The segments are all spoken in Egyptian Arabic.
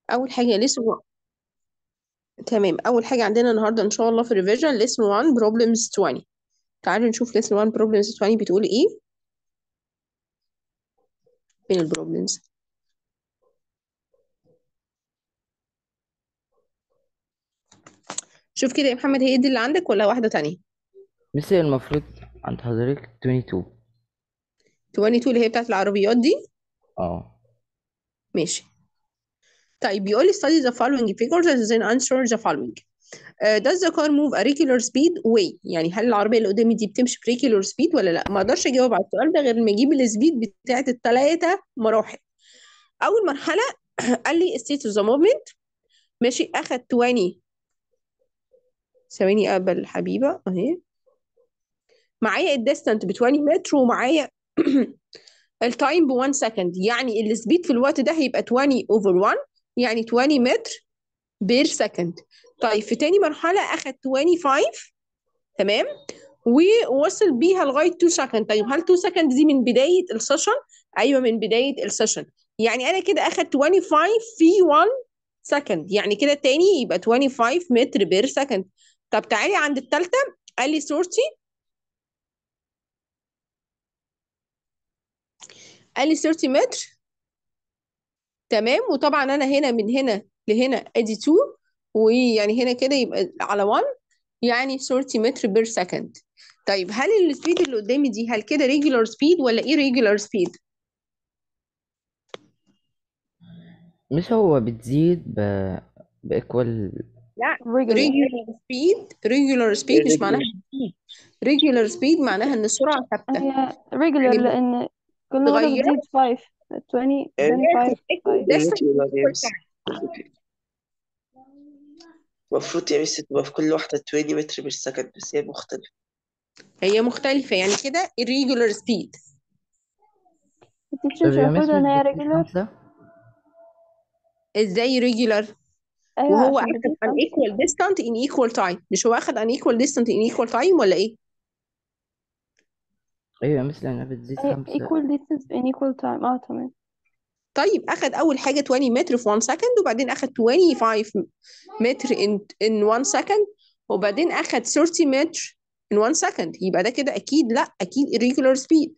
اول حاجه لسه تمام اول حاجه عندنا النهارده ان شاء الله في الريفيجن lesson 1 problems 20 تعالوا نشوف lesson 1 problems 20 بتقول ايه فين البروبلمز شوف كده يا محمد هي دي اللي عندك ولا واحده تانية بس هي المفروض عند حضرتك 22 22 اللي هي بتاعت العربيات دي اه ماشي طيب بيقول لي study the following figures and then answer the following uh, does the car move a regular speed way يعني هل العربيه اللي قدامي دي بتمشي ب regular speed ولا لا ما اقدرش اجاوب على السؤال ده غير لما اجيب السبيد بتاعت الثلاثه مراحل اول مرحله قال لي state of the movement ماشي اخد 20 ثواني اقبل حبيبه اهي معايا الديستانت ب 20 متر ومعايا التايم ب 1 سكند يعني السبيد في الوقت ده هيبقى 20 اوفر 1 يعني 20 متر بير سكند طيب في تاني مرحله اخد 25 تمام ووصل بيها لغايه 2 سكند طيب هل 2 سكند دي من بدايه السيشن ايوه من بدايه السيشن يعني انا كده اخد 25 في 1 سكند يعني كده تاني يبقى 25 متر بير سكند طب تعالي عند الثالثه قال لي صورتي قال لي 30 متر تمام وطبعا انا هنا من هنا لهنا ادي 2 ويعني هنا كده يبقى على 1 يعني 30 متر بير سكند طيب هل السبيد اللي قدامي دي هل كده ريجولار سبيد ولا ايه ريجولار سبيد مش هو بتزيد ب بإيكوال لا regular ريجولار سبيد ريجولار سبيد مش معناها ريجولار سبيد معناها ان السرعه ثابته هي regular يعني لأن كل مرة تغير بتزيد 5 20 then 5 5 المفروض يا ميس تبقى في كل واحدة 20 متر بالسكند بس هي مختلفة هي مختلفه يعني كده الريجولار سبيد التيتشر مش المفروض إن هي regular خمسة ازاي ريجولار أيوة وهو عشان اخد بتزيد an 5 equal distant in equal time مش هو اخد an equal distant in equal time ولا ايه أيوة مثل إنها بتزيد هي خمسة equal distance in equal time اه تمام طيب اخد اول حاجه 20 متر في 1 سكند وبعدين اخد 25 متر in in 1 سكند وبعدين اخد 30 متر in 1 سكند يبقى ده كده اكيد لا اكيد irregular speed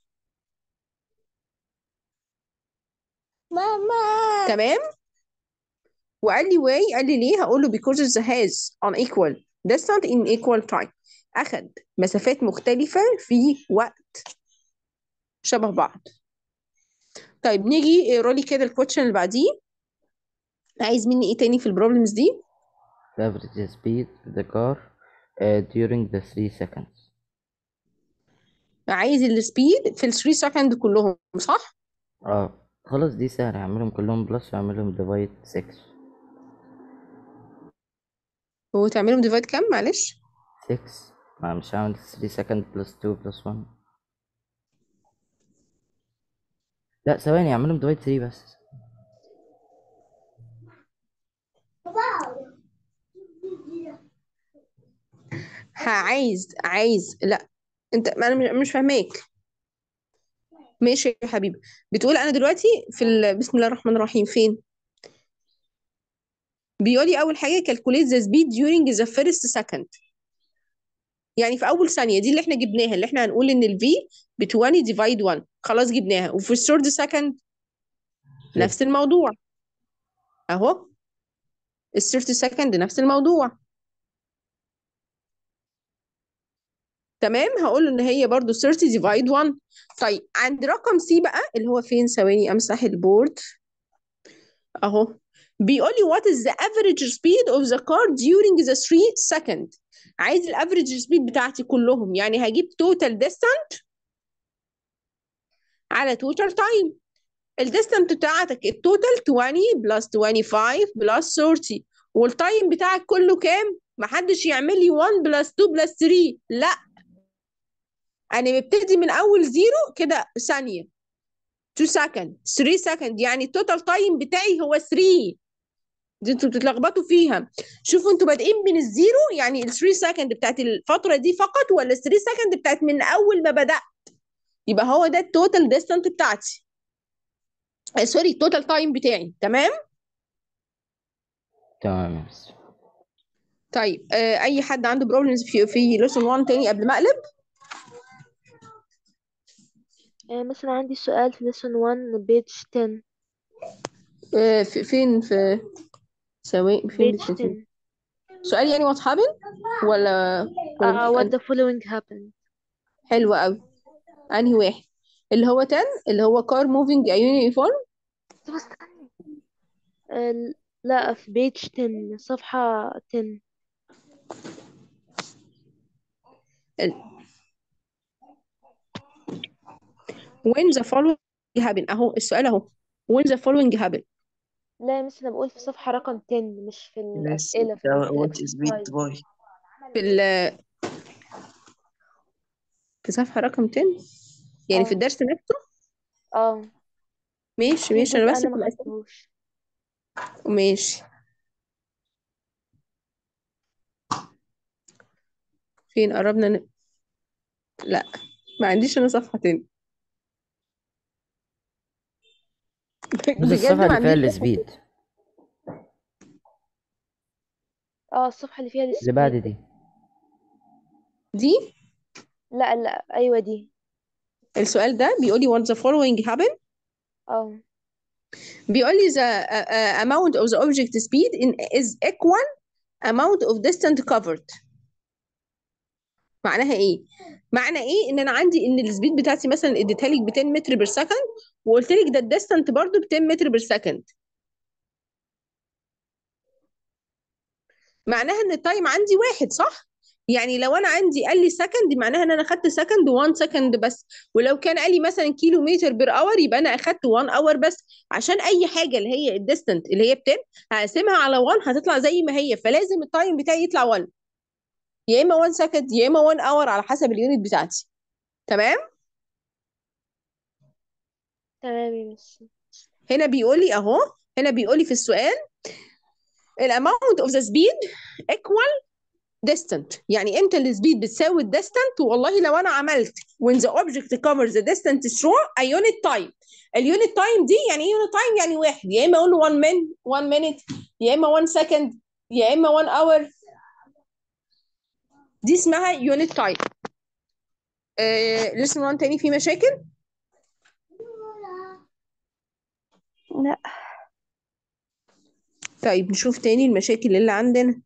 ماما تمام وقال لي واي قال لي ليه هقول له because it has unequal distance in equal time اخد مسافات مختلفه في وقت شبه بعض طيب نيجي اقرا لي كده الكويشن اللي بعديه عايز مني ايه تاني في البروبلمز دي the average speed of the car uh, during the 3 seconds عايز السبيد في ال 3 سكند كلهم صح اه خلاص دي سهلة هعملهم كلهم بلس وأعملهم ديفايد 6 وتعملهم ديفايد كام معلش 6 ما مش هعمل 3 سكند بلس 2 بلس 1 لا ثواني اعملهم ديفايد 3 بس ها عايز عايز لا انت ما انا مش- مش فاهماك ماشي يا حبيبي بتقول انا دلوقتي في ال... بسم الله الرحمن الرحيم فين بيقول لي اول حاجه calculate the speed during the first second يعني في اول ثانيه دي اللي احنا جبناها اللي احنا هنقول ان ال v ب 20 ديفايد 1 خلاص جبناها وفي الثيرد سكند نفس الموضوع اهو الثيرد سكند نفس الموضوع تمام هقول له ان هي برضو 30 ديفايد 1 طيب عند رقم سي بقى اللي هو فين ثواني امسح البورد اهو بيقول لي what is the average speed of the car during the 3 second عايز الافريج سبيد بتاعتي كلهم يعني هجيب total distance على total time الديستانت بتاعتك التوتال 20 بلس 25 بلس 30 والتايم بتاعك كله كام؟ محدش يعمل لي 1 بلس 2 بلس 3 لا انا ببتدي من اول زيرو كده ثانيه 2 سكند 3 سكند يعني التوتال تايم بتاعي هو 3 دي انتوا بتتلخبطوا فيها شوفوا انتوا بادئين من الزيرو يعني ال 3 سكند بتاعت الفتره دي فقط ولا ال 3 سكند بتاعت من اول ما بدات يبقى هو ده التوتال ديستانت بتاعتي آه، سوري التوتال تايم بتاعي تمام تمام يا مس طيب آه اي حد عنده بروبلمز في في ليسون 1 تاني قبل ما اقلب آه، مثلا عندي سؤال في lesson 1 page 10 آه في فين في سواء فين page بالترتيب 10 سؤال يعني what happened ولا ولا uh, what بيسأل the following happened حلو قوي انهي واحد اللي هو 10 اللي هو car moving a uniform طب استنى آه، لا في page 10 صفحة 10 ال- when the following happen اهو السؤال اهو when the following happen لا مثلا بقول في صفحة رقم 10 مش في Let's الأسئلة في uh, في what is meant الإكسرسايز by في ال في صفحة رقم 10 يعني في اه الدرس نفسه اه ماشي في ماشي انا جزء بس أنا في ما الأسئلة خدتهوش ماشي فين قربنا ن... لا ما عنديش انا صفحة تاني بس بجد الصفحة ما اللي فيها عنديش صفحة تاني السبيد اه الصفحة اللي فيها اللي بعد السبيد دي دي لا لا أيوة دي السؤال ده بيقول لي what the following happen اه بيقول لي the uh, uh, amount of the object speed in is equal amount of distance covered معناها ايه معنى ايه ان انا عندي ان السبيد بتاعتي مثلا اديتها لك ب 10 متر بير سكند وقلت لك ده الديستانت برضو ب 10 متر بير سكند معناها ان التايم عندي واحد صح يعني لو انا عندي قال لي سكند معناها ان انا اخدت سكند 1 سكند بس ولو كان قال لي مثلا كيلو متر بير اور يبقى انا اخدت 1 اور بس عشان اي حاجه اللي هي الديستانت اللي هي ب 10 هقسمها على 1 هتطلع زي ما هي فلازم التايم بتاعي يطلع 1 يا اما 1 سكند يا اما 1 اور على حسب اليونت بتاعتي تمام تمام يا مس هنا بيقول لي اهو هنا بيقول لي في السؤال الاماونت اوف ذا سبيد equal distant يعني امتى السبيد بتساوي الديستانت والله لو انا عملت when the object covers the distance through a unit time اليونت تايم دي يعني ايه يونت تايم يعني واحد يا اما اقول له 1 min 1 minute يا اما 1 second يا اما 1 hour دي اسمها يونت تايم آه لسه 1 تاني في مشاكل لا طيب نشوف تاني المشاكل اللي عندنا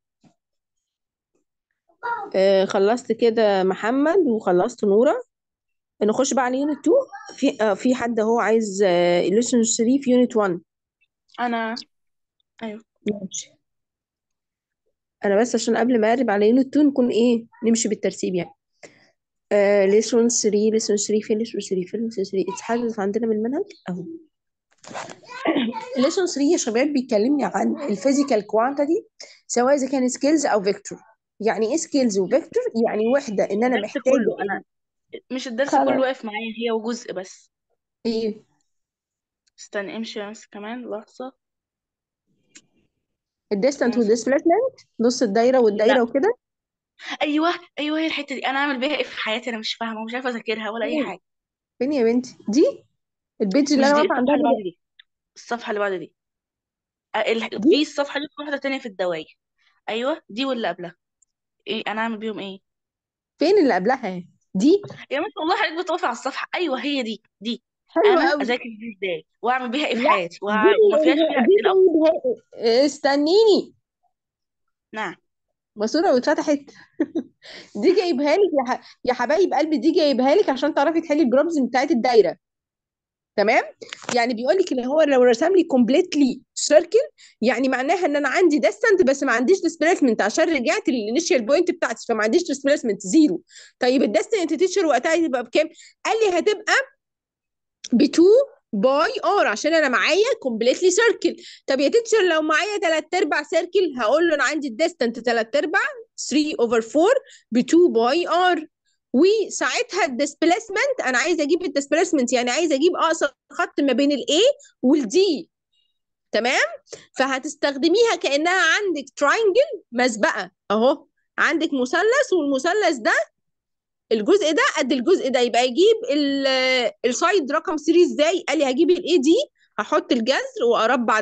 آه خلصت كده محمد وخلصت نورة نخش بقى على يونت 2 في آه في حد هو عايز آه lesson 3 في يونت 1 انا ايوه ماشي انا بس عشان قبل ما اقرب على يونت 2 نكون ايه نمشي بالترتيب يعني آه lesson 3 lesson 3 فين lesson 3 فين lesson 3 اتحدث عندنا من المنهج اهو lesson 3 يا شباب بيكلمني عن الفيزيكال كوانتيتي سواء اذا كان سكيلز او فيكتور يعني ايه سكيلز وفيكتور يعني وحده ان انا الدرس محتاجه كله انا مش الدرس خلاص كله واقف معايا هي وجزء بس ايه استنى امشي بس كمان لحظة الديستانت مم. والديسبيسمنت نص الدايره والدايره لا وكده ايوه ايوه هي الحتة دي انا اعمل بيها ايه في حياتي انا مش فاهمة ومش عارفة اذاكرها ولا اي فين حاجة فين يا بنتي دي البيج اللي مش انا دي واقفه الصفحة عندها اللي بعد دلوقتي دي الصفحة اللي بعد دي أ- ال- دي في الصفحة دي واحدة تانية في الدواير ايوه دي واللي قبلها ايه انا اعمل بيهم ايه فين اللي قبلها دي يا مس والله حضرتك بتوافق على الصفحة ايوه هي دي دي حلوه انا قوي اذاكر دي ازاي واعمل بيها ايه في لا حياتي دي وع- وما فيهاش جايبها فيها دي اسئلة اصلا جايبها استنيني نعم ماسوره واتفتحت دي جايبها لك يا ح... يا حبايب قلبي دي جايبها لك عشان تعرفي تحلي البروبلمز بتاعت الدايره تمام يعني بيقول لك اللي هو لو رسم لي كومبليتلي سيركل يعني معناها ان انا عندي ديستانت بس ما عنديش ديسبيسمنت عشان رجعت للانيشال بوينت بتاعتي فما عنديش ديسبيسمنت زيرو طيب الديستانت تيتشر وقتها هتبقى بكام قال لي هتبقى ب 2 باي ار عشان انا معايا كومبليتلي سيركل طب يا تيتشر لو معايا 3 ارباع سيركل هقول له انا عندي الديستانت 3 ارباع 3 اوفر 4 ب 2 باي ار وساعتها الديسبيسمنت انا عايزه اجيب الديسبيسمنت يعني عايزه اجيب اقصر خط ما بين الاي والدي تمام فهتستخدميها كانها عندك تراينجل مسبقه اهو عندك مثلث والمثلث ده الجزء ده قد الجزء ده يبقى يجيب ال- السايد رقم 3 ازاي قال لي هجيب الاي دي هحط الجذر واربع ده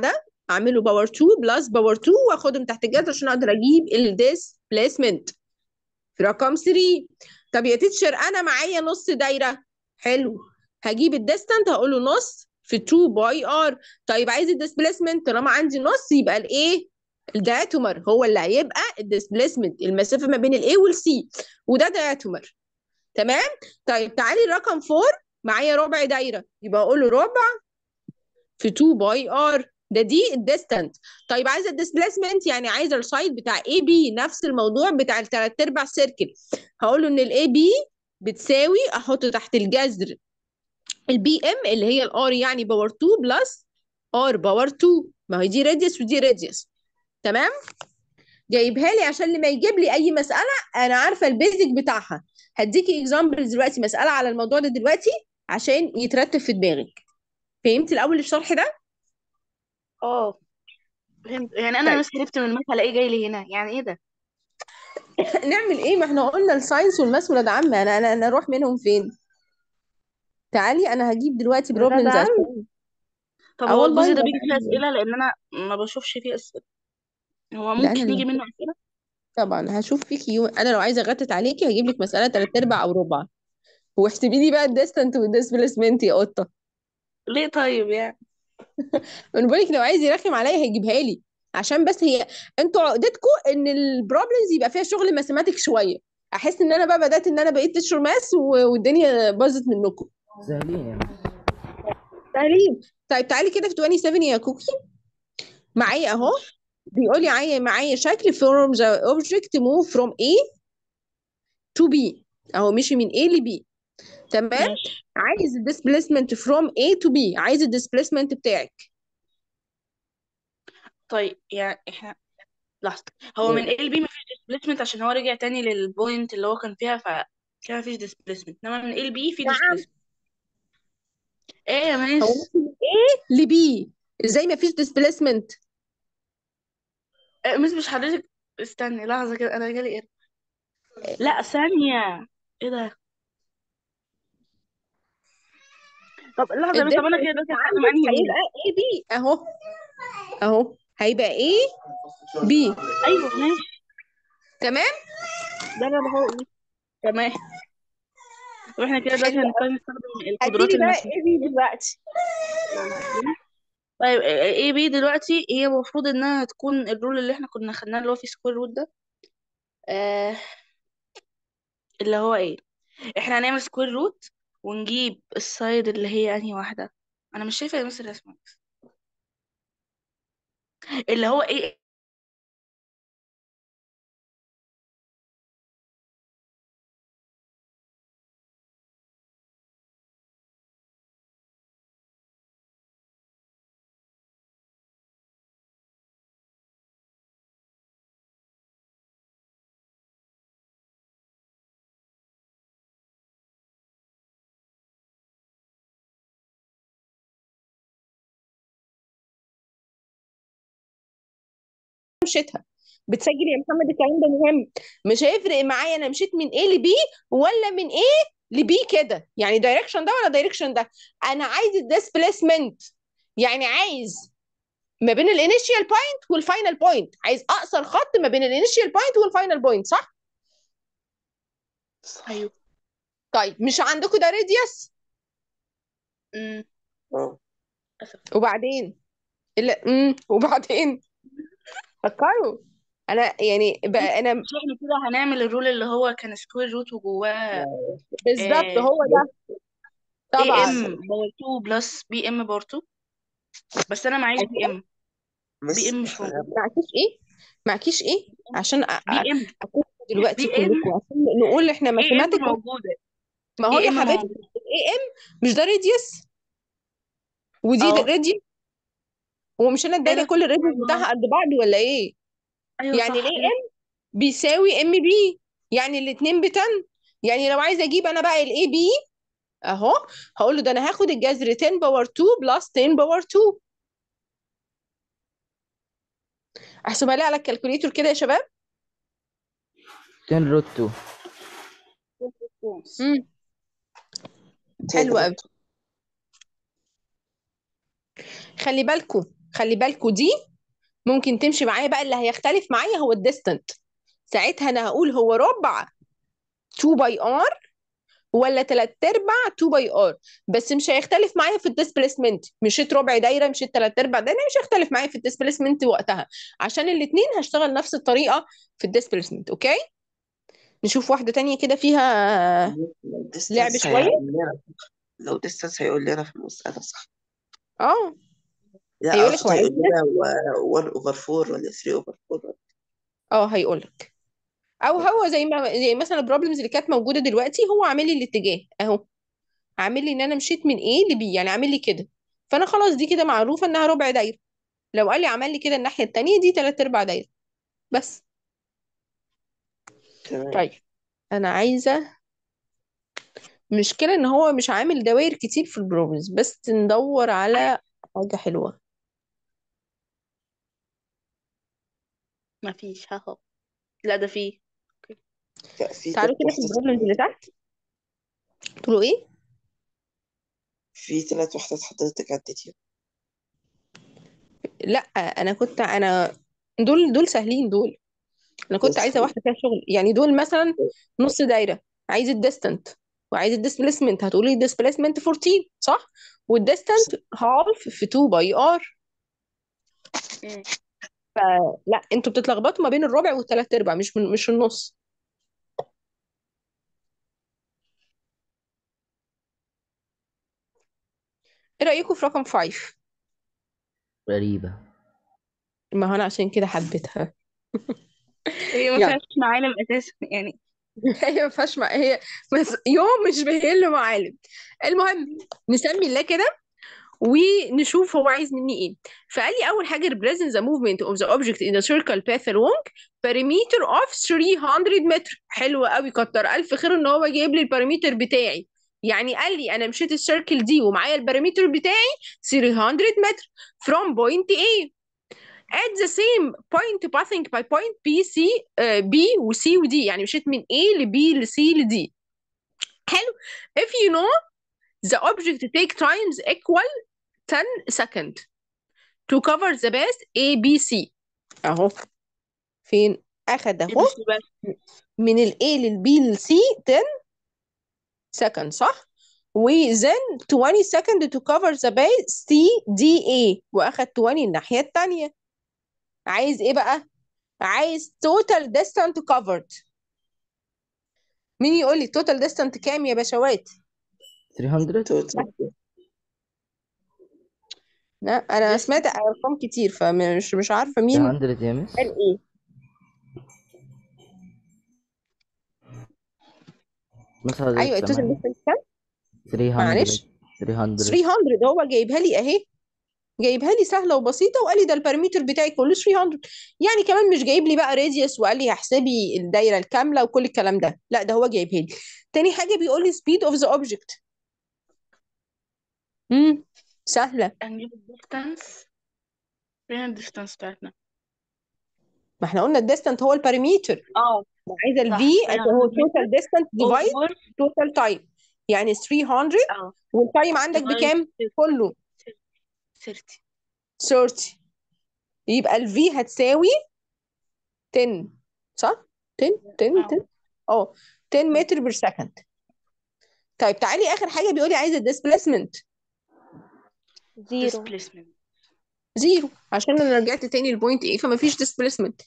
اعمله باور 2 بلس باور 2 واخدهم تحت الجذر عشان اقدر اجيب الديسبليسمنت في رقم 3 طب يا تيتشر انا معايا نص دايره حلو هجيب الديستانت هقول له نص في 2 باي ار طيب عايز الديسبليسمنت طالما عندي نص يبقى الايه الدايتومر هو اللي هيبقى الديسبليسمنت المسافه ما بين الاي والسي وده دايتومر تمام طيب تعالي رقم 4 معايا ربع دايره يبقى اقول له ربع في 2 باي ار ده دي الديستانت طيب عايزه الديسبليسمنت يعني عايزه السايد بتاع اي بي نفس الموضوع بتاع الثلاث ارباع سيركل هقول له ان الاي بي بتساوي احط تحت الجذر البي ام اللي هي الار يعني باور 2 بلس ار باور 2 ما هي دي راديوس ودي راديوس تمام جايبها لي عشان لما يجيب لي اي مساله انا عارفه البيزك بتاعها هديكي اكزامبل دلوقتي مساله على الموضوع ده دلوقتي عشان يترتب في دماغك فهمتي الاول الشرح ده اه فهمت يعني انا طيب بس هربت من الماث الاقيه جاي لي هنا يعني ايه ده نعمل ايه ما احنا قلنا الساينس والماس ولاد عم انا انا انا اروح منهم فين تعالي انا هجيب دلوقتي ولاد بروبلمز عم عشان طب اه هو والله الجزء ده ولاد بيجي فيه عم اسئله لان انا ما بشوفش فيه اسئله هو ده انا ممكن اللي يجي منه اسئله طبعا هشوف فيكي يوم انا لو عايزه اغتت عليكي هجيب لك مساله تلات ارباع او ربع واحسبي لي بقى الديستانت والديسبيسمنت يا قطه ليه طيب يعني انا بقول لك لو عايز يرخم عليا هيجيبها لي عشان بس هي انتوا عقدتكم ان البروبلمز يبقى فيها شغل ماثيماتيك شويه احس ان انا بقى بدات ان انا بقيت تشر ماس و- والدنيا باظت منكم سهلين يا مس تعالي طيب تعالي كده في 27 يا كوكي معايا اهو بيقول لي معايا معايا شكل from the object move from A to B اهو مشي من A ل B تمام ماشي عايز الديسبيسمنت from A to B عايز الديسبيسمنت بتاعك طيب يعني احنا لحظه هو من ال بي مفيش ديسبيسمنت عشان هو رجع تاني للبوينت اللي هو كان فيها ف كده مفيش ديسبيسمنت انما من ال بي في نعم ديسبيسمنت ايه يا هو مس مشي من A ل B ازاي ما فيش ديسبيسمنت إيه مس مش حضرتك استني لحظه كده انا جالي ايه لا ثانيه ايه ده طب لحظه يا مس طب انا كده دلوقتي هستخدم عندك انهي رول هيبقى A B اهو اهو هيبقى A B ايوه ماشي تمام ده اللي انا بقول تمام طب احنا كده دلوقتي حلو هنضطر قوي نستخدم القدرات هاتيلي بقى الماثيماتية A B دلوقتي طيب اي بي دلوقتي هي المفروض انها تكون الرول اللي احنا كنا خدناه اللي هو في سكوير روت ده آه اللي هو ايه احنا هنعمل سكوير روت ونجيب السايد اللي هي انهي واحدة انا مش شايفة يا مصر اسمها اللي هو ايه مشيتها بتسجل يا محمد الكلام ده مهم مش هيفرق معايا انا مشيت من A ل B ولا من A ل B كده يعني دايركشن ده ولا دايركشن ده انا عايز الديسبيسمنت يعني عايز ما بين الانيشيال بوينت والفاينل بوينت عايز اقصر خط ما بين الانيشيال بوينت والفاينل بوينت صح ايوه طيب مش عندكم ده راديوس امم اه اسف وبعدين لا امم وبعدين فكروا انا يعني بقى انا مش احنا كده هنعمل الرول اللي هو كان سكوير روت وجواه بالظبط آه هو ده اي طبعا ام باور 2 بلس بي ام باور 2 بس انا معيش بي ام بي بس ام مش موجود معكيش ايه معكيش ايه عشان أ- بي أ- ام اكون دلوقتي بي ام كلكم عشان نقول احنا اي ام ماثيماتيك موجودة ما هو اي يا ام حبيبتي موجود الاي ام مش ده راديوس ودي اه راديوس هو مش انا ايه ادالي ده كل الراديوس الله بتاعها قد بعض ولا ايه ايوه يعني صح الاي ايه ده ام بيساوي ام بي يعني الاثنين بتن يعني لو عايزه اجيب انا بقى الاي بي اهو هقول له ده انا هاخد الجذر 10 باور 2 بلس 10 باور 2 احسبها لي على الكالكوليتور كده يا شباب 10 روت 2 امم حلو قوي خلي بالكم خلي بالكوا دي ممكن تمشي معايا بقى اللي هيختلف معايا هو الديستنت ساعتها انا هقول هو ربع 2 باي ار ولا 3 ارباع 2 باي ار بس مش هيختلف معايا في الديسبيسمنت مشيت ربع دايره مشيت 3 ارباع دايره مش هيختلف معايا في الديسبيسمنت وقتها عشان الاثنين هشتغل نفس الطريقه في الديسبيسمنت اوكي نشوف واحده تانية كده فيها لو لعب distance شويه هيقول لنا لو distance هيقول لنا في المسألة صح اه لا هيقول لك أقصد هو عايز هيقول لنا 1 over 4 ولا 3 over 4 اه هيقول لك او هو زي ما زي مثلا البروبلمز اللي كانت موجوده دلوقتي هو عامل لي الاتجاه اهو عامل لي ان انا مشيت من A ل B يعني عامل لي كده فانا خلاص دي كده معروفه انها ربع دايره لو قال لي عمل لي كده الناحيه التانية دي تلات ارباع دايره بس تمام طيب انا عايزه مشكله ان هو مش عامل دوائر كتير في البروبلمز بس ندور على حاجه حلوه مفيش ها هو لا ده فيه اوكي لا في تعالوا تلات كده في وحدات البروبلمز اللي تحت تقولوا ايه في تلات وحدات حضرتك عديتيهم لا انا كنت انا دول دول سهلين دول انا كنت بس عايزه واحده فيها شغل يعني دول مثلا نص دايره عايز الديستنت وعايز الديسبيسمنت هتقولي ديسبيسمنت 14 صح والديستنت هاف في 2 باي ار مم. لا انتوا بتتلخبطوا ما بين الربع والثلاث ارباع مش من مش النص ايه رايكم في رقم 5 غريبة ما هو انا عشان كده حبيتها هي ما يلا فيهاش معالم اساسا يعني هي ما فيهاش مع... هي بس يوم مش باين له معالم المهم نسمي الله كده ونشوف هو عايز مني ايه فقال لي اول حاجه represent the movement of the object in a circle path along perimeter of 300 متر حلو قوي كتر الف خير ان هو جايب لي البارامتر بتاعي يعني قال لي انا مشيت السيركل دي ومعايا البارامتر بتاعي 300 متر from point A at the same point passing by point B C uh, B و C و D يعني مشيت من A ل B ل C ل D حلو if you know the object take times equal 10 second to cover the path A B C اهو فين اخد ايه اهو بس بقى من ال A لل B لل C 10 second صح و then 20 second to cover the base C D A واخد 20 الناحية التانية عايز ايه بقى عايز total distance covered مين يقول لي total distance كام يا باشوات 300 توتال لا انا distance سمعت ارقام كتير فمش مش عارفة مين 300 يا مس قال ايه مس حضرتك ايوه التوتال سامعني ديستانس كام 300 معلش 300 300 هو جايبها لي اهي جايبها لي سهله وبسيطه وقال لي ده البارامتر بتاعي كله 300 يعني كمان مش جايب لي بقى راديوس وقال لي هحسبي الدايره الكامله وكل الكلام ده لا ده هو جايبها لي تاني حاجه بيقول لي speed of the object امم سهله هنجيب الديستانس فين الديستانس بتاعتنا ما احنا قلنا الديستانت هو البارامتر اه عايزه صح الفي فهي هو متر total distance divide اوفر total time يعني 300 اه والتايم عندك ديفايد بكام كله 30 30 يبقى الفي هتساوي 10 صح 10 10 اه 10 اه 10 متر بير سكند طيب تعالي اخر حاجه بيقول لي عايزه الديسبيسمنت زيرو displacement زيرو عشان انا رجعت تاني لبوينت ايه فما فيش ديسبيسمنت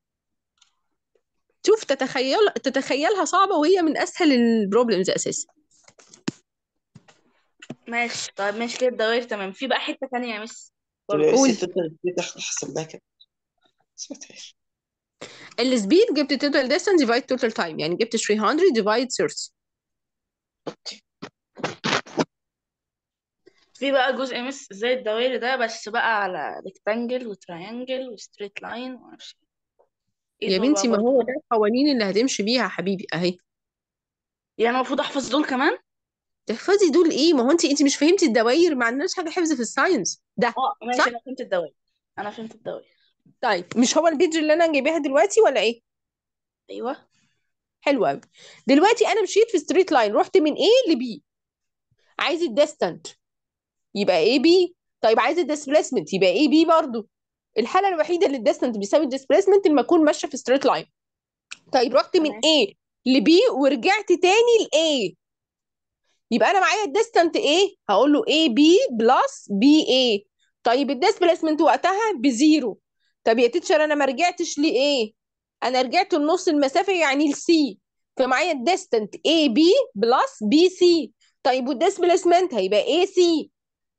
شوف تتخيل تتخيلها صعبه وهي من اسهل البروبلمز اساسا ماشي طيب ماشي كده الدوائر تمام في بقى حتة تانية يا مس طب برضه يا مس قول التوتال دي احنا حسبناها كده سمعتهاش السبيد جبت توتال ديستانس ديفايد توتال تايم يعني جبت 300 ديفايد 30 اوكي في بقى جزء مس زي الدوائر ده بس بقى على ريكتانجل وتريانجل وستريت لاين ومعرفش ايه يا دول بقى بنتي ما برضه هو ده القوانين اللي هتمشي بيها يا حبيبي اهي يعني المفروض احفظ دول كمان تحفظي دول ايه ما هو انت انت مش فهمتي الدوائر ما عندناش حاجه حفظ في الساينس ده اه ماشي صح انا فهمت الدوائر انا فهمت الدوائر طيب مش هو البيج اللي انا جايباها دلوقتي ولا ايه ايوه حلو قوي دلوقتي انا مشيت في ستريت لاين رحت من A ل B عايز الديستانت يبقى اي بي طيب عايز الديسبيسمنت يبقى اي بي برضو الحاله الوحيده اللي الديستنت بيساوي الديسبيسمنت لما اكون ماشيه في ستريت لاين طيب رحت من تمام A ل B ورجعت تاني ل A يبقى انا معايا الديستنت ايه هقول له اي بي بلس بي اي طيب الديسبيسمنت وقتها بزيرو طب يا تيتشر انا ما رجعتش لايه انا رجعت لنص المسافه يعني لسي فمعايا الديستنت اي بي بلس بي سي طيب والديسبيسمنت هيبقى اي سي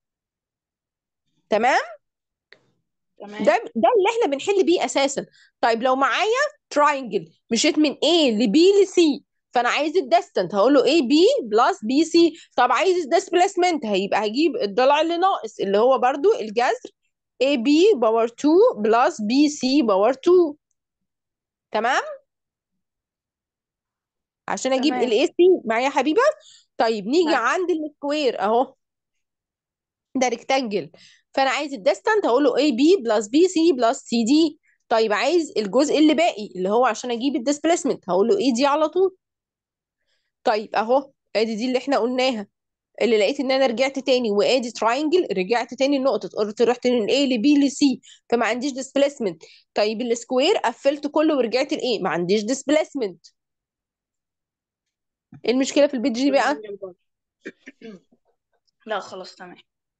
تمام تمام ده ده اللي احنا بنحل بيه اساسا طيب لو معايا تراينجل مشيت من A ل B ل C فانا عايز الديستنت هقول له اي بي بلس بي سي طب عايز الديسبيسمنت هيبقى هجيب الضلع اللي ناقص اللي هو برضو الجذر اي بي باور 2 بلس بي سي باور 2 تمام عشان اجيب تمام الاي سي معايا يا حبيبه طيب نيجي معاك عند السكوير اهو ده ريكتانجل فانا عايز الديستانت هقول له اي بي بلس بي سي بلس سي دي طيب عايز الجزء اللي باقي اللي هو عشان اجيب الديسبيسمنت هقول له اي دي على طول طيب اهو ادي دي اللي احنا قلناها اللي لقيت ان انا رجعت تاني وادي تراينجل رجعت تاني النقطه قلت رحت من A ل B ل C فما عنديش ديسبيسمنت طيب السكوير قفلت كله ورجعت لايه ما عنديش ديسبيسمنت ايه المشكله في البيج دي بقى لا خلاص تمام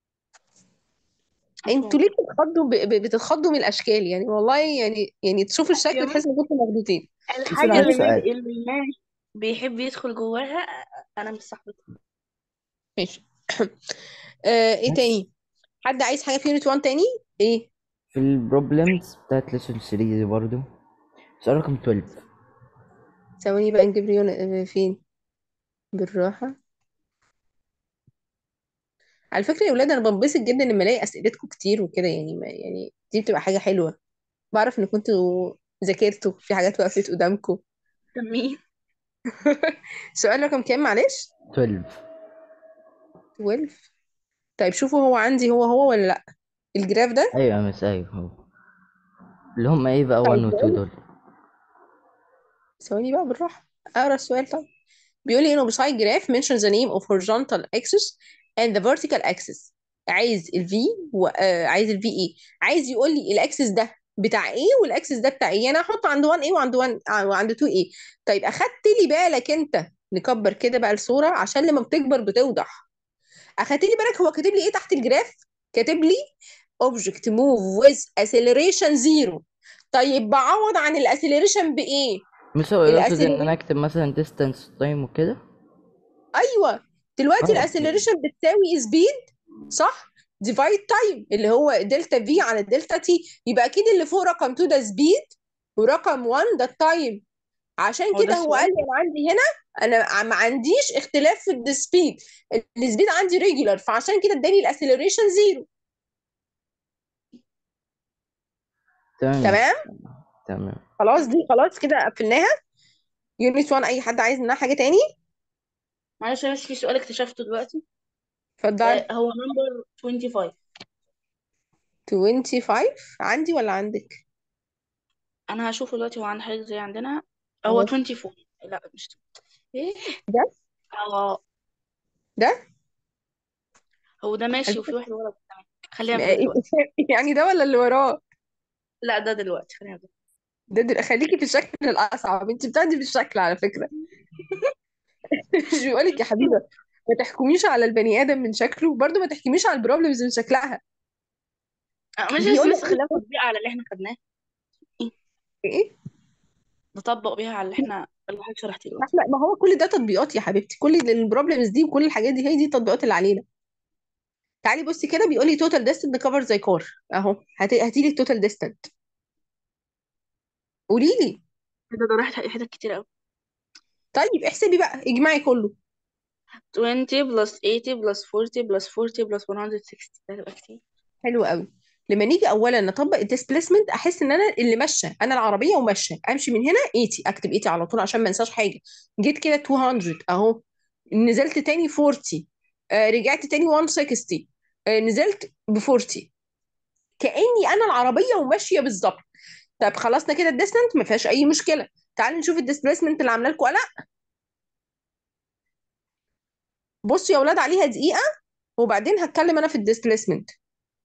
انتوا ليه بتتخضوا ب- ب- بتتخضوا من الاشكال يعني والله يعني يعني تشوفوا الشكل يا تحس ان كنتوا مخضوضين الحاجة عندي اللي سؤال. اللي الناس بيحب يدخل جواها أنا مش صاحبتها ماشي آه ايه بس تاني حد عايز حاجه في يونت 1 تاني ايه في البروبلمز بتاعت ليسون 3 دي برضو سؤال رقم 12 ثواني بقى نجيب لي يونت فين بالراحه على فكره يا ولاد انا بنبسط جدا لما الاقي اسئلتكم كتير وكده يعني ما يعني دي بتبقى حاجه حلوه بعرف ان كنتوا ذاكرتوا في حاجات وقفت قدامكم مين سؤال رقم كام معلش 12 12 طيب شوفوا هو عندي هو هو ولا لا الجراف ده ايوه يا مس ايوه هو اللي هم ايه بقى 1 طيب و 2 دول ثواني بقى بالراحه اقرا السؤال طيب بيقول لي انه beside graph mention the name of horizontal axis and the vertical axis عايز ال V و... آه عايز ال V ايه عايز يقول لي الاكسس ده بتاع ايه والاكسس ده بتاع ايه انا هحط عند 1 ايه وعند 1 آه، وعند 2 ايه طيب اخدت لي بالك انت نكبر كده بقى الصوره عشان لما بتكبر بتوضح اخدت لي بالك هو كاتب لي ايه تحت الجراف كاتب لي object move with acceleration zero طيب بعوض عن الاكسلريشن بايه مش هو يقصد ان الاكسلريشن انا اكتب مثلا distance time وكده ايوه دلوقتي اه الاكسلريشن بتساوي سبيد صح ديفايد تايم اللي هو دلتا في على دلتا تي يبقى اكيد اللي فوق رقم 2 ده سبيد ورقم 1 ده التايم عشان هو ده كده هو قال السؤال لي انا عندي هنا انا ما عنديش اختلاف في السبيد السبيد عندي ريجولار فعشان كده اداني الاكسلريشن زيرو تمام تمام تمام خلاص دي خلاص كده قفلناها يونت 1 اي حد عايز منها حاجه تاني معلش بس في سؤال اكتشفته دلوقتي اتفضل آه هو نمبر 25 25 عندي ولا عندك أنا هشوفه دلوقتي هو عند حاجة زي عندنا هو اهو 24 لا مش ايه ده اه ده هو ده ماشي وفي الفكرة واحد ورا تمام خلينا في ده دلوقتي يعني ده ولا اللي وراه لا ده دلوقتي خلينا في ده ده دل... خليكي في الشكل الأصعب انت بتاخدي في الشكل على فكرة مش بيقولك يا حبيبة ما تحكميش على البني آدم من شكله وبرضه ما تحكميش على البروبلمز من شكلها آه، مش بس بيقول بس خلينا تطبيق على اللي احنا خدناه إيه؟ ايه نطبق بيها على اللي احنا اللي حضرتك شرحتيه ما دلوقتي احنا ما هو كل ده تطبيقات يا حبيبتي كل البروبلمز دي وكل الحاجات دي هي دي التطبيقات اللي علينا تعالي بصي كده بيقول لي توتال ديستنت كفر زي كار اهو هاتي هاتي لي التوتال ديستنت قولي لي ده ده راحت حتت كتير قوي طيب احسبي بقى اجمعي كله 20 بلس 80 بلس 40 بلس 40 بلس 160 ده هتبقى كتير حلو قوي لما نيجي اولا نطبق الديسبيسمنت احس ان انا اللي ماشيه انا العربيه وماشيه امشي من هنا 80 اكتب 80 على طول عشان ما انساش حاجه جيت كده 200 اهو نزلت تاني 40 آه رجعت تاني 160 آه نزلت ب 40 كاني انا العربيه وماشيه بالظبط طب خلصنا كده الديستنت ما فيهاش اي مشكله تعالوا نشوف الديسبيسمنت اللي عامله لكم قلق بصوا يا اولاد عليها دقيقه وبعدين هتكلم انا في الديسبيسمنت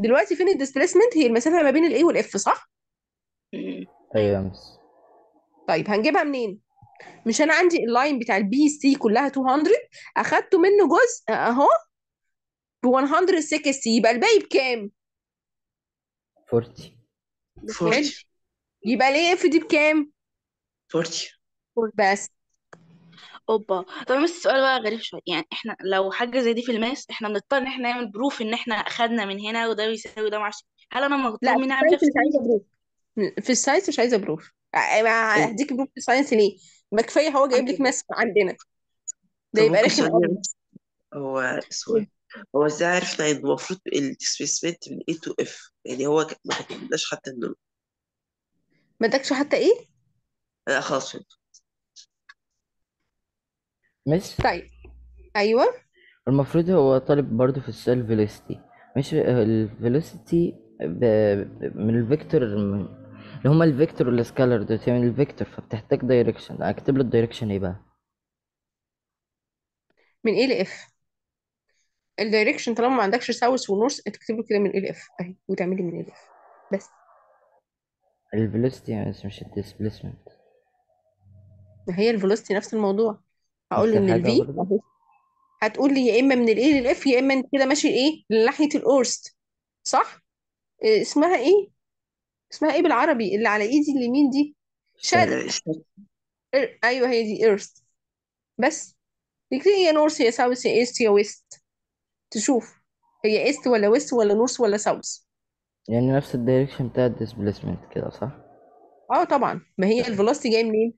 دلوقتي فين الديسبيسمنت هي المسافه ما بين الاي والاف صح مم. ايوه يا مس طيب هنجيبها منين مش انا عندي اللاين بتاع البي سي كلها 200 اخدته منه جزء اهو ب 160 يبقى الباقي بكام 40 ده 40 حلو يبقى الاي اف دي بكام 40 بس اوبا طب بس السؤال بقى غريب شويه يعني احنا لو حاجه زي دي في الماس احنا بنضطر ان احنا نعمل بروف ان احنا اخدنا من هنا وده بيساوي ده معرفش هل انا لا مطلوب في مني اعمل الساينس نفس مش عايزه النظام بروف في الساينس مش عايزه بروف ع- ما هديك بروف في الساينس ليه ما كفايه هو جايب لك اوكي ماس عندنا ده طب يبقى ممكن رخم سؤال قوي بس هو سؤال هو ازاي عرفنا ان المفروض الديسبيسمنت من A to F يعني هو ك- ما كتبناش حتى النور ما ادكش حتى ايه لا خلاص فهمت مس طيب ايوه المفروض هو طالب برضو في السؤال فيلوسيتي مش الفيلوسيتي من الفيكتور اللي هما الفيكتور والسكالر دول من الفيكتور فبتحتاج دايركشن اكتب له الدايركشن ايه بقى من ايه لاف الدايركشن طالما ما عندكش ساوث ونورث تكتب له كده من ايه لاف اهي وتعملي من ايه لاف بس الفيلوسيتي بس مش الديسبيسمنت ما هي الفيلوسيتي نفس الموضوع هقول نفس له ان الحاجة الفي برضو هتقول لي يا اما من الايه للاف يا اما انت كده ماشي ايه لناحيه الاورست صح إيه اسمها ايه اسمها ايه بالعربي اللي على ايدي اليمين دي شرق الشرق إر... ايوه هي دي ايرث بس تكتبي يا نورث يا ساوث يا ايست يا ويست تشوف هي ايست ولا ويست ولا نورث ولا ساوث يعني نفس الدايركشن بتاع الديسبيسمنت كده صح اه طبعا ما هي الفيلوسيتي جايه منين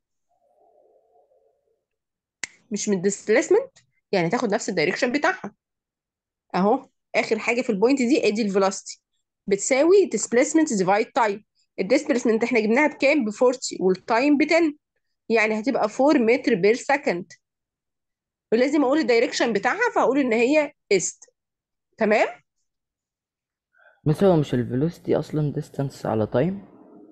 مش من الديسبيسمنت يعني تاخد نفس الدايركشن بتاعها اهو اخر حاجه في البوينت دي ادي الفيلوسيتي بتساوي displacement divide time الديسبيسمنت احنا جبناها بكام ب 40 والتايم ب 10 يعني هتبقى 4 متر بير سكند ولازم اقول الدايركشن بتاعها فاقول ان هي است تمام بس هو مش الفيلوسيتي اصلا ديستانس على تايم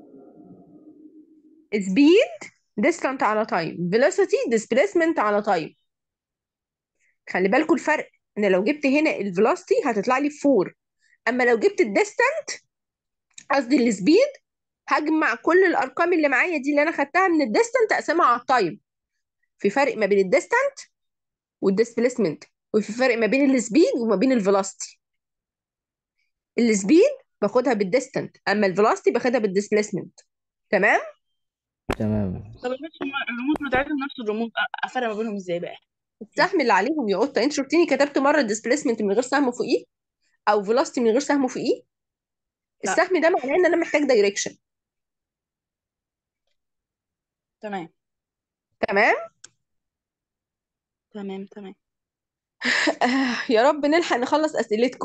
speed distant على time velocity displacement على time خلي بالكوا الفرق ان لو جبت هنا الفيلوسيتي هتطلع لي 4 اما لو جبت الديستانت قصدي السبيد هجمع كل الارقام اللي معايا دي اللي انا خدتها من الديستانت اقسمها على التايم في فرق ما بين الديستانت والديسبيسمنت وفي فرق ما بين السبيد وما بين الفيلوسيتي السبيد باخدها بالديستانت اما الفيلوسيتي باخدها بالديسبيسمنت تمام تمام طب مش الرموز بتاعتهم نفس الرموز أ- افرق ما بينهم ازاي بقى السهم اللي عليهم يا قطه انت شفتيني كتبت مره ديسبيسمنت من غير سهم فوقيه او فيلوسيتي من غير سهم فوقيه لا السهم ده معناه ان انا محتاج دايركشن تمام تمام تمام تمام آه يا رب نلحق نخلص اسئلتكم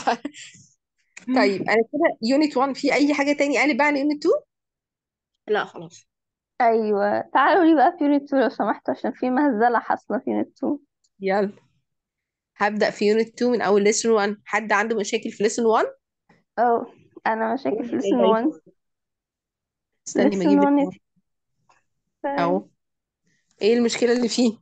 طيب انا كده يونت 1 في اي حاجه تاني قالب بقى عن يونت 2 لا خلاص ايوه تعالوا لي بقى في يونت 2 لو سمحتوا عشان في مهزله حاصله في يونت 2 يلا هبدأ في يونت 2 من اول ليسون 1 حد عنده مشاكل في ليسون 1 اه انا مشاكل في لسن 1 استني ما لسن اجيب 1 لك اهو ايه المشكله اللي فيه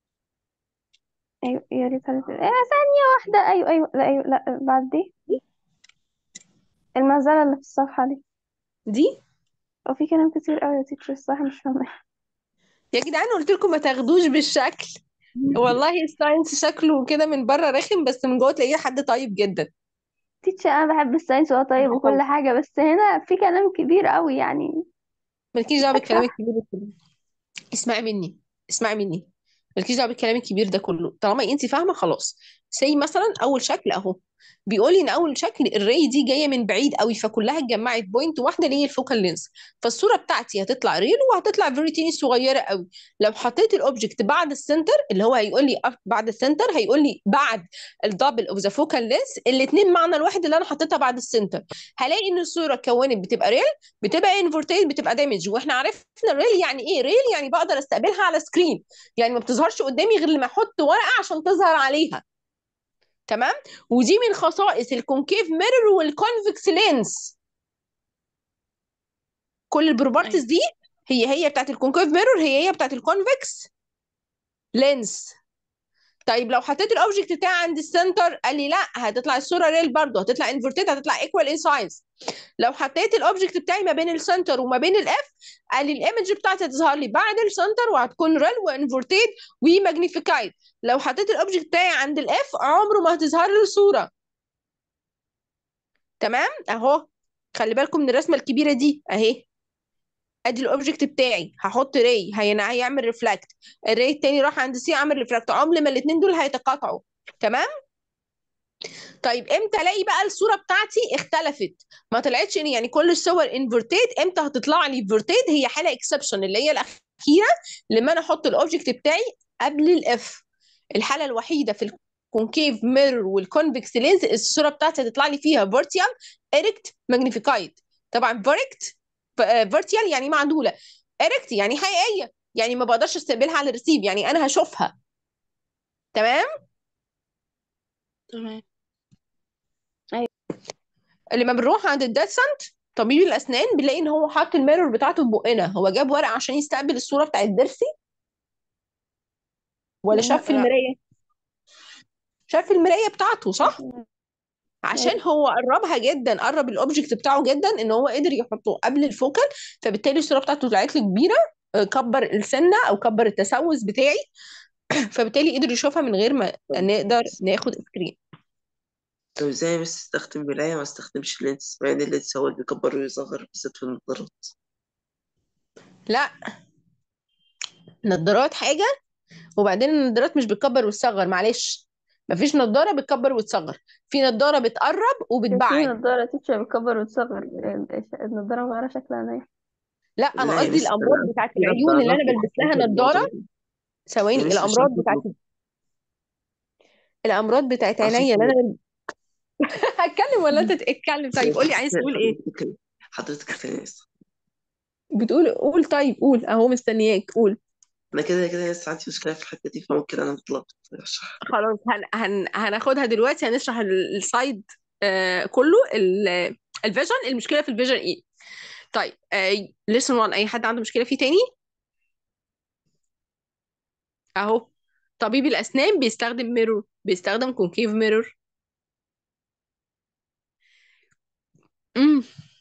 ايوه يا ريت هت- آه ثانيه واحده ايوه ايوه لا ايوه لا بعد دي المهزله اللي في الصفحه دي دي وفي كلام كتير قوي يا تيتشر الصراحه مش فاهمه يا جدعان قلت لكم ما تاخدوش بالشكل والله الساينس شكله كده من بره رخم بس من جوه تلاقيه حد طيب جدا تيتشر انا بحب الساينس وهو طيب وكل حاجه بس هنا في كلام كبير قوي يعني مالكيش دعوه بالكلام الكبير ده كله اسمعي مني اسمعي مني مالكيش دعوه بالكلام الكبير ده كله طالما انت فاهمه خلاص زي مثلا اول شكل اهو بيقول لي ان اول شكل الري دي جايه من بعيد قوي فكلها اتجمعت بوينت واحده اللي هي الفوكال لينس فالصوره بتاعتي هتطلع ريل وهتطلع فيري تيني صغيره قوي لو حطيت الاوبجكت بعد السنتر اللي هو هيقول لي up بعد السنتر هيقول لي بعد الدبل اوف ذا فوكال لينس الاثنين معنى الواحد اللي انا حطيتها بعد السنتر هلاقي ان الصوره اتكونت بتبقى ريل بتبقى انفورتيد بتبقى دامج واحنا عرفنا ريل يعني ايه ريل يعني بقدر استقبلها على سكرين يعني ما بتظهرش قدامي غير لما احط ورقه عشان تظهر عليها تمام ودي من خصائص الكونكيف ميرور والكونفكس لينس كل البروبرتيز دي هي هي بتاعت الكونكيف ميرور هي هي بتاعت الكونفكس لينس طيب لو حطيت الاوبجكت بتاعي عند السنتر قال لي لا هتطلع الصوره ريل برضه هتطلع انفرتد هتطلع ايكوال ان سايز لو حطيت الاوبجكت بتاعي ما بين السنتر وما بين الاف قال لي الايمج بتاعتي هتظهر لي بعد السنتر وهتكون ريل وانفرتد وماجنيفيكايد لو حطيت الاوبجكت بتاعي عند الاف عمره ما هتظهر لي الصوره تمام اهو خلي بالكم من الرسمه الكبيره دي اهي ادي الاوبجكت بتاعي هحط راي هيعمل ريفلكت الراي التاني راح عند سي عمل ريفلكت عمر ما الاثنين دول هيتقاطعوا تمام طيب امتى الاقي بقى الصوره بتاعتي اختلفت ما طلعتش إن يعني كل الصور انفرتيد امتى هتطلع لي انفرتيد هي حاله اكسبشن اللي هي الاخيره لما انا احط الاوبجكت بتاعي قبل الاف الحاله الوحيده في الكونكيف ميرور والكونفكس لينز الصوره بتاعتي هتطلع لي فيها فيرتيال اريكت ماجنيفيكايد طبعا فيركت فيرتيال يعني معدوله اريكت يعني حقيقيه يعني ما بقدرش استقبلها على الريسيف يعني انا هشوفها تمام تمام لما بنروح عند الداتسنت طبيب الاسنان بنلاقي ان هو حاطط الميرور بتاعته في بقنا هو جاب ورقه عشان يستقبل الصوره بتاعت ضرسي ولا شاف في لا. المرايه شاف في المرايه بتاعته صح عشان هو قربها جدا قرب الاوبجكت بتاعه جدا ان هو قدر يحطه قبل الفوكال فبالتالي الصوره بتاعته طلعت له كبيره آه، كبر السنه او كبر التسوس بتاعي فبالتالي قدر يشوفها من غير ما نقدر ناخد سكرين طب ازاي بس استخدم مراية ما استخدمش لينس مع ان اللينس هو اللي بيكبر ويصغر بالذات في النظارات لا نظارات حاجه وبعدين النظارات مش بتكبر وتصغر معلش مفيش نظاره بتكبر وتصغر في نظاره بتقرب في وبتبعد نضارة تتشال بتكبر وتصغر النضارة مغيرة شكلها نايم لا انا لا يا قصدي مس الامراض أنا بتاعت في العيون اللي انا نظارات بلبس لها وحاطط نظاره نظارة ثواني يا مس مش الامراض حاطط بتاعت الامراض بتاعت أقصد عينيا اللي في- انا بل... هتكلم ولا انت تتكلم طيب قولي عايز تقول ايه حضرتك حضرتك ثانية بس بتقول قول طيب قول اهو مستنياك قول انا كده كده لسه عندي مشكلة في الحتة دي فممكن انا اتلخبط خلاص هن... هن... هناخدها دلوقتي هنشرح ال- السايد آه كله ال... الفيجن المشكله في الفيجن ايه طيب آه ليسن 1 اي حد عنده مشكله فيه تاني اهو طبيب الاسنان بيستخدم ميرور بيستخدم كونكيف ميرور امم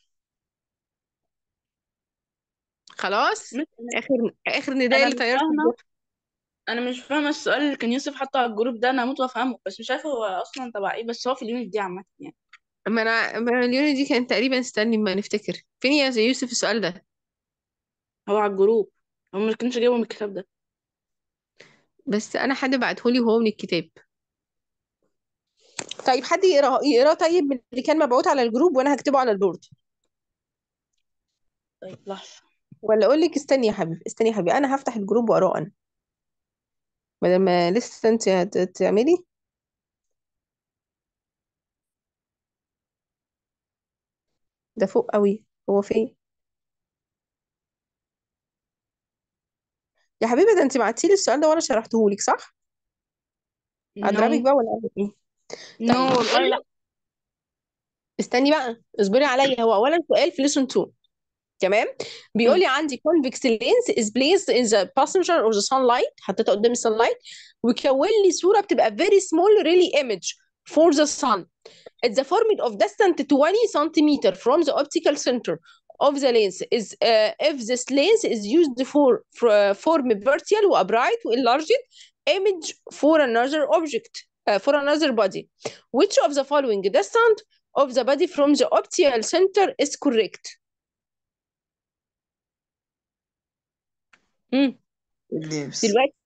خلاص مس- اخر اخر نداء انا مش لطيارة فاهمه الجو انا مش فاهمه السؤال اللي كان يوسف حاطه على الجروب ده انا هموت وافهمه بس مش عارفه هو اصلا تبع ايه بس هو في اليونت دي عامه يعني ما انا ما اليوني دي كانت تقريبا استني ما نفتكر فين يا يوسف السؤال ده هو على الجروب هو ما كانش جايبه من الكتاب ده بس انا حد بعتهولي وهو من الكتاب طيب حد يقراه يقراه طيب من اللي كان مبعوت على الجروب وانا هكتبه على البورد طيب لحظه ولا اقول لك استني يا حبيبي استني يا حبيبي انا هفتح الجروب واقراه انا بدل ما لسه انت هت- تعملي ده فوق قوي هو فين يا حبيبي ده انت بعتيلي السؤال ده وانا شرحته لك صح اضربك نو بقى ولا اعمل ايه نو طيب والله بيقول لا لك استني بقى اصبري عليا هو اولا سؤال في ليسون 2 تمام بيقول مم. لي عندي convex lens is placed in the passenger of the sunlight حطيتها قدام السانلايت وكون لي صوره بتبقى very small really image for the sun it's the format of distant 20 centimeter from the optical center of the lens is uh, if this lens is used for, for form vertical upright enlarged image for another object uh, for another body which of the following distant of the body from the optical center is correct مم. اللي بس دلوقتي